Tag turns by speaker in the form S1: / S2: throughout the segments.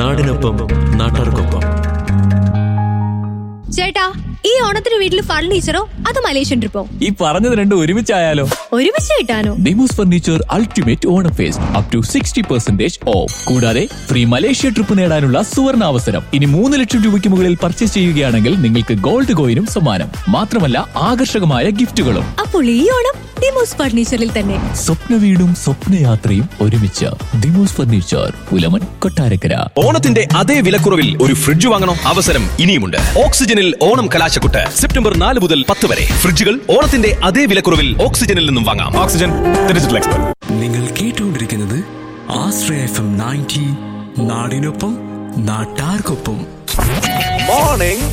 S1: നാടിനൊപ്പം നാട്ടാർക്കൊപ്പം
S2: ചേട്ടാ ഈ ഓണത്തിന് വീട്ടിൽ ഫർണിച്ചറോ അത് മലേഷ്യൻ ട്രിപ്പോ
S3: ഈ പറഞ്ഞത് രണ്ടും ഒരുമിച്ചായാലോ
S2: ഒരുമിച്ച് കിട്ടാനോ
S3: Demos furniture ultimate Onam fest up to sixty percentage off കൂടാതെ ഫ്രീ മലേഷ്യ ട്രിപ്പ് നേടാനുള്ള സുവർണ അവസരം ഇനി മൂന്ന് ലക്ഷം രൂപയ്ക്ക് മുകളിൽ പർച്ചേസ് ചെയ്യുകയാണെങ്കിൽ നിങ്ങൾക്ക് ഗോൾഡ് കോയിനും സമ്മാനം മാത്രമല്ല ആകർഷകമായ ഗിഫ്റ്റുകളും
S2: അപ്പോൾ ഈ ഓണം ഡിമോസ് ഫർണിച്ചറിൽ തന്നെ
S3: സ്വപ്ന വീടും സ്വപ്നയാത്രയും ഒരുമിച്ച് ദിമോസ് ഫർണിച്ചർ പുലമൻ കൊട്ടാരക്കര
S4: ഓണത്തിന്റെ അതേ വിലക്കുറവിൽ ഒരു ഫ്രിഡ്ജ് വാങ്ങണോ അവസരം ഇനിയുമുണ്ട് ഓക്സിജനിൽ ഓണം കലാശക്കുട്ട് സെപ്റ്റംബർ നാല് മുതൽ പത്ത് വരെ ഫ്രിഡ്ജുകൾ ഓണത്തിന്റെ അതേ വിലക്കുറവിൽ ഓക്സിജനിൽ നിന്നും വാങ്ങാം ഓക്സിജൻ ഡിജിറ്റൽ എക്സ്പെർട്ട്
S5: നിങ്ങൾ കേട്ടുകൊണ്ടിരിക്കുന്നത് ആശ്രയ എഫ് എം നയൻറ്റി നാടിനൊപ്പം നാട്ടാർക്കൊപ്പം
S4: മോർണിംഗ്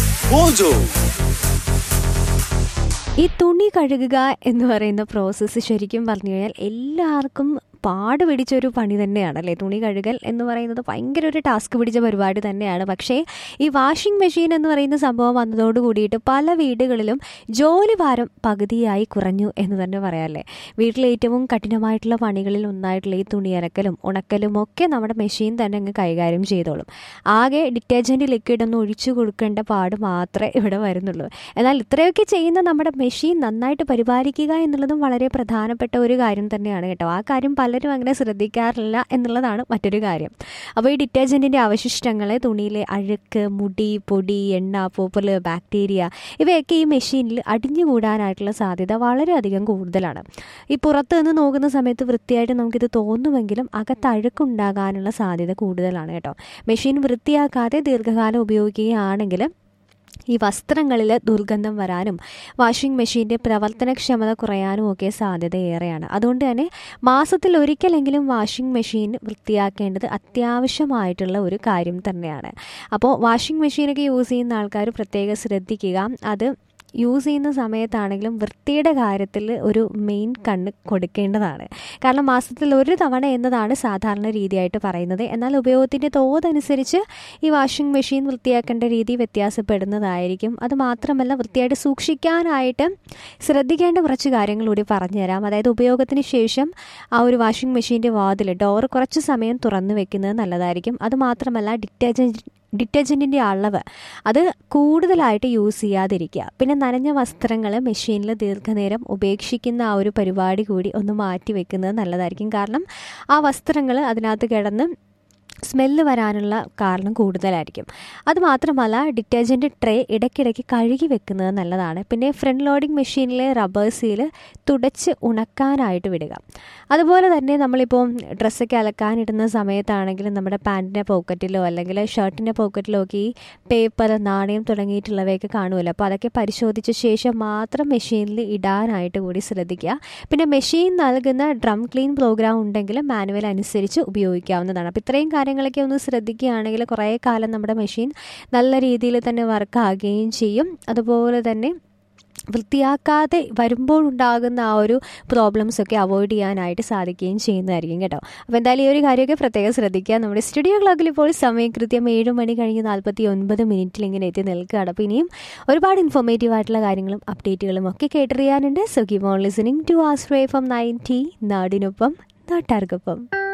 S6: ഈ തുണി കഴുകുക എന്ന് പറയുന്ന പ്രോസസ്സ് ശരിക്കും പറഞ്ഞു കഴിഞ്ഞാൽ എല്ലാവർക്കും പാട് പിടിച്ചൊരു പണി തന്നെയാണ് അല്ലേ തുണി കഴുകൽ എന്ന് പറയുന്നത് ഭയങ്കര ഒരു ടാസ്ക് പിടിച്ച പരിപാടി തന്നെയാണ് പക്ഷേ ഈ വാഷിംഗ് മെഷീൻ എന്ന് പറയുന്ന സംഭവം വന്നതോട് കൂടിയിട്ട് പല വീടുകളിലും ജോലി ഭാരം പകുതിയായി കുറഞ്ഞു എന്ന് തന്നെ പറയാമല്ലേ വീട്ടിലെ ഏറ്റവും കഠിനമായിട്ടുള്ള പണികളിൽ ഒന്നായിട്ടുള്ള ഈ തുണി അരക്കലും ഉണക്കലും ഒക്കെ നമ്മുടെ മെഷീൻ തന്നെ അങ്ങ് കൈകാര്യം ചെയ്തോളും ആകെ ഡിറ്റർജൻറ്റ് ലിക്വിഡ് ഒന്ന് ഒഴിച്ചു കൊടുക്കേണ്ട പാട് മാത്രമേ ഇവിടെ വരുന്നുള്ളൂ എന്നാൽ ഇത്രയൊക്കെ ചെയ്യുന്ന നമ്മുടെ മെഷീൻ നന്നായിട്ട് പരിപാലിക്കുക എന്നുള്ളതും വളരെ പ്രധാനപ്പെട്ട ഒരു കാര്യം തന്നെയാണ് കേട്ടോ ആ കാര്യം പലരും അങ്ങനെ ശ്രദ്ധിക്കാറില്ല എന്നുള്ളതാണ് മറ്റൊരു കാര്യം അപ്പോൾ ഈ ഡിറ്റർജൻറ്റിൻ്റെ അവശിഷ്ടങ്ങൾ തുണിയിലെ അഴുക്ക് മുടി പൊടി എണ്ണ പൂപ്പൽ ബാക്ടീരിയ ഇവയൊക്കെ ഈ മെഷീനിൽ അടിഞ്ഞുകൂടാനായിട്ടുള്ള സാധ്യത വളരെയധികം കൂടുതലാണ് ഈ പുറത്ത് നിന്ന് നോക്കുന്ന സമയത്ത് വൃത്തിയായിട്ട് നമുക്കിത് തോന്നുമെങ്കിലും അകത്ത് അഴുക്കുണ്ടാകാനുള്ള സാധ്യത കൂടുതലാണ് കേട്ടോ മെഷീൻ വൃത്തിയാക്കാതെ ദീർഘകാലം ഉപയോഗിക്കുകയാണെങ്കിൽ ഈ വസ്ത്രങ്ങളിൽ ദുർഗന്ധം വരാനും വാഷിംഗ് മെഷീൻ്റെ പ്രവർത്തനക്ഷമത കുറയാനും ഒക്കെ സാധ്യത ഏറെയാണ് അതുകൊണ്ട് തന്നെ മാസത്തിൽ ഒരിക്കലെങ്കിലും വാഷിംഗ് മെഷീൻ വൃത്തിയാക്കേണ്ടത് അത്യാവശ്യമായിട്ടുള്ള ഒരു കാര്യം തന്നെയാണ് അപ്പോൾ വാഷിംഗ് മെഷീനൊക്കെ യൂസ് ചെയ്യുന്ന ആൾക്കാർ പ്രത്യേകം ശ്രദ്ധിക്കുക അത് യൂസ് ചെയ്യുന്ന സമയത്താണെങ്കിലും വൃത്തിയുടെ കാര്യത്തിൽ ഒരു മെയിൻ കണ്ണ് കൊടുക്കേണ്ടതാണ് കാരണം മാസത്തിൽ ഒരു തവണ എന്നതാണ് സാധാരണ രീതിയായിട്ട് പറയുന്നത് എന്നാൽ ഉപയോഗത്തിൻ്റെ തോതനുസരിച്ച് ഈ വാഷിംഗ് മെഷീൻ വൃത്തിയാക്കേണ്ട രീതി വ്യത്യാസപ്പെടുന്നതായിരിക്കും അത് മാത്രമല്ല വൃത്തിയായിട്ട് സൂക്ഷിക്കാനായിട്ട് ശ്രദ്ധിക്കേണ്ട കുറച്ച് കാര്യങ്ങൾ കൂടി പറഞ്ഞുതരാം അതായത് ഉപയോഗത്തിന് ശേഷം ആ ഒരു വാഷിംഗ് മെഷീൻ്റെ വാതിൽ ഡോർ കുറച്ച് സമയം തുറന്നു വെക്കുന്നത് നല്ലതായിരിക്കും അത് മാത്രമല്ല ഡിറ്റർജൻറ്റ് ഡിറ്റർജൻറ്റിൻ്റെ അളവ് അത് കൂടുതലായിട്ട് യൂസ് ചെയ്യാതിരിക്കുക പിന്നെ നനഞ്ഞ വസ്ത്രങ്ങൾ മെഷീനിൽ ദീർഘനേരം ഉപേക്ഷിക്കുന്ന ആ ഒരു പരിപാടി കൂടി ഒന്ന് മാറ്റി വെക്കുന്നത് നല്ലതായിരിക്കും കാരണം ആ വസ്ത്രങ്ങൾ അതിനകത്ത് കിടന്ന് സ്മെല്ല് വരാനുള്ള കാരണം കൂടുതലായിരിക്കും അതുമാത്രമല്ല ഡിറ്റർജൻറ്റ് ട്രേ ഇടയ്ക്കിടയ്ക്ക് കഴുകി വെക്കുന്നത് നല്ലതാണ് പിന്നെ ഫ്രണ്ട് ലോഡിംഗ് മെഷീനിലെ റബ്ബർ സീൽ തുടച്ച് ഉണക്കാനായിട്ട് വിടുക അതുപോലെ തന്നെ നമ്മളിപ്പോൾ ഡ്രസ്സൊക്കെ അലക്കാനിടുന്ന സമയത്താണെങ്കിലും നമ്മുടെ പാൻറ്റിൻ്റെ പോക്കറ്റിലോ അല്ലെങ്കിൽ ഷർട്ടിൻ്റെ പോക്കറ്റിലോ ഒക്കെ ഈ പേപ്പർ നാണയം തുടങ്ങിയിട്ടുള്ളവയൊക്കെ കാണുമല്ലോ അപ്പോൾ അതൊക്കെ പരിശോധിച്ച ശേഷം മാത്രം മെഷീനിൽ ഇടാനായിട്ട് കൂടി ശ്രദ്ധിക്കുക പിന്നെ മെഷീൻ നൽകുന്ന ഡ്രം ക്ലീൻ പ്രോഗ്രാം ഉണ്ടെങ്കിൽ മാനുവൽ അനുസരിച്ച് ഉപയോഗിക്കാവുന്നതാണ് അപ്പോൾ ഇത്രയും കാര്യങ്ങളൊക്കെ ഒന്ന് ശ്രദ്ധിക്കുകയാണെങ്കിൽ കുറേ കാലം നമ്മുടെ മെഷീൻ നല്ല രീതിയിൽ തന്നെ വർക്ക് ആകുകയും ചെയ്യും അതുപോലെ തന്നെ വൃത്തിയാക്കാതെ വരുമ്പോഴുണ്ടാകുന്ന ആ ഒരു പ്രോബ്ലംസ് ഒക്കെ അവോയ്ഡ് ചെയ്യാനായിട്ട് സാധിക്കുകയും ചെയ്യുന്നതായിരിക്കും കേട്ടോ അപ്പോൾ എന്തായാലും ഈ ഒരു കാര്യമൊക്കെ പ്രത്യേകം ശ്രദ്ധിക്കുക നമ്മുടെ സ്റ്റുഡിയോ ക്ലോക്കിൽ ഇപ്പോൾ സമയം കൃത്യം ഏഴ് മണി കഴിഞ്ഞ് നാൽപ്പത്തി ഒൻപത് മിനിറ്റിൽ ഇങ്ങനെ എത്തി നിൽക്കുകയാണ് അപ്പോൾ ഇനിയും ഒരുപാട് ഇൻഫോർമേറ്റീവ് ആയിട്ടുള്ള കാര്യങ്ങളും അപ്ഡേറ്റുകളും ഒക്കെ കേട്ടറിയാനുണ്ട് so keep on listening to Astra from ninety നാടിനൊപ്പം നാട്ടാർക്കൊപ്പം